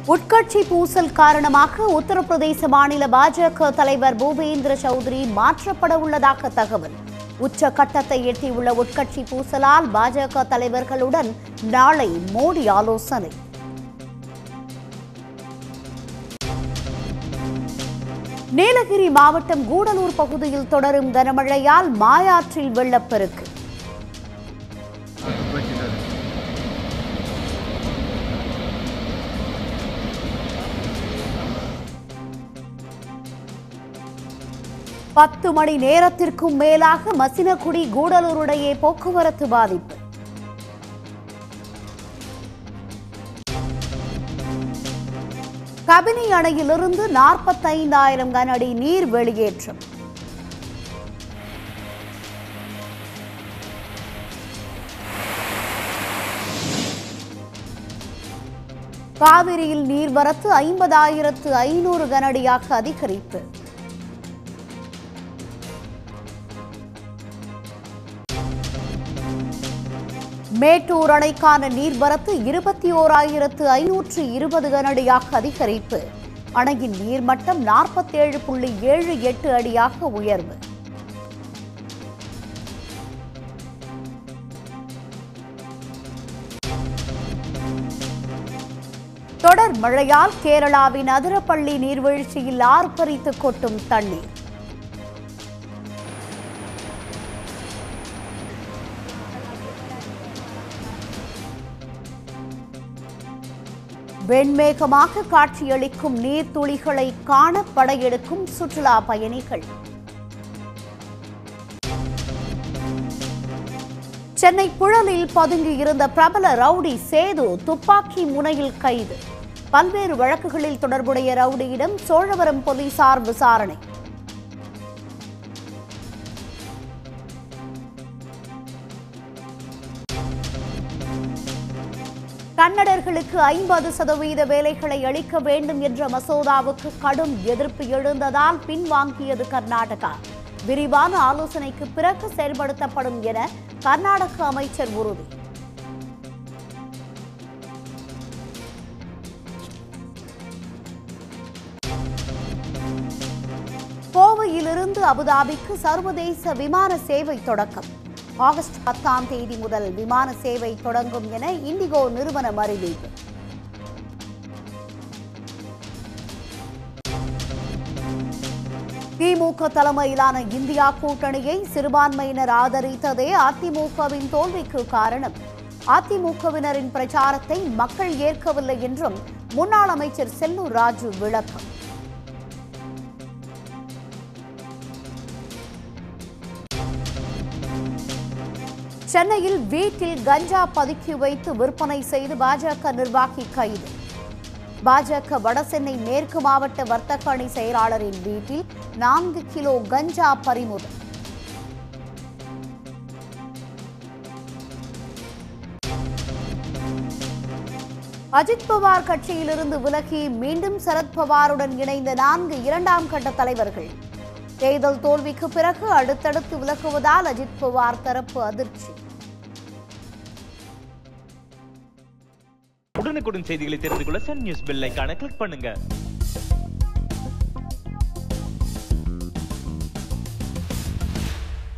உட்கட்சி பூசல் காரணமாக உத்தரப்பிரதேச மாநில பாஜக தலைவர் பூபேந்திர சௌத்ரி மாற்றப்பட உள்ளதாக தகவல் உச்சகட்டத்தை எட்டியுள்ள உட்கட்சி பூசலால் பாஜக தலைவர்களுடன் நாளை மோடி ஆலோசனை நீலகிரி மாவட்டம் கூடலூர் பகுதியில் தொடரும் கனமழையால் மாயாற்றில் வெள்ளப்பெருக்கு பத்து மணி நேரத்திற்கும் மேலாக மசினகுடி கூடலூருடைய போக்குவரத்து பாதிப்பு கபினி அணையிலிருந்து நாற்பத்தைந்தாயிரம் கன அடி நீர் வெளியேற்றம் காவிரியில் நீர்வரத்து ஐம்பதாயிரத்து ஐநூறு கனஅடியாக அதிகரிப்பு மேட்டூர் அணைக்கான நீர்வரத்து இருபத்தி ஓராயிரத்து ஐநூற்று இருபது கனஅடியாக அதிகரிப்பு அணையின் நீர்மட்டம் நாற்பத்தேழு புள்ளி ஏழு எட்டு அடியாக உயர்வு தொடர் மழையால் கேரளாவின் அதிரப்பள்ளி நீர்வீழ்ச்சியில் ஆர்ப்பரித்து கொட்டும் தண்ணீர் வெண்மேகமாக காட்சியளிக்கும் நீர்த்துளிகளை காண படையெடுக்கும் சுற்றுலா பயணிகள் சென்னை புழலில் பதுங்கியிருந்த பிரபல ரவுடி சேது துப்பாக்கி முனையில் கைது பல்வேறு வழக்குகளில் தொடர்புடைய ரவுடியிடம் சோழவரம் போலீசார் விசாரணை கன்னடர்களுக்கு ஐம்பது சதவீத வேலைகளை அளிக்க வேண்டும் என்ற மசோதாவுக்கு கடும் எதிர்ப்பு எழுந்ததால் பின்வாங்கியது கர்நாடகா விரிவான ஆலோசனைக்கு பிறகு செயல்படுத்தப்படும் என கர்நாடக அமைச்சர் உறுதி கோவையிலிருந்து அபுதாபிக்கு சர்வதேச விமான சேவை தொடக்கம் ஆகஸ்ட் பத்தாம் தேதி முதல் விமான சேவை தொடங்கும் என இண்டிகோ நிறுவனம் அறிவிப்பு திமுக தலைமையிலான இந்தியா கூட்டணியை சிறுபான்மையினர் ஆதரித்ததே அதிமுகவின் தோல்விக்கு காரணம் அதிமுகவினரின் பிரச்சாரத்தை மக்கள் ஏற்கவில்லை என்றும் முன்னாள் அமைச்சர் செல்லூர் ராஜு விளக்கம் சென்னையில் வீட்டில் கஞ்சா பதுக்கி வைத்து விற்பனை செய்து பாஜக நிர்வாகி கைது பாஜக வடசென்னை மேற்கு மாவட்ட வர்த்தக அணி செயலாளரின் வீட்டில் நான்கு கிலோ கஞ்சா பறிமுதல் அஜித் பவார் கட்சியிலிருந்து விலகி மீண்டும் சரத் பவாருடன் இணைந்த நான்கு இரண்டாம் கட்ட தலைவர்கள் தேர்தல் தோல்விக்கு பிறகு அடுத்தடுத்து விலகுவதால் அஜித் பவார் தரப்பு அதிர்ச்சி உடனுக்குடன் செய்திகளை தெரிந்து கொள்ள சன் நியூஸ் பெல் ஐகானை கிளிக் பண்ணுங்க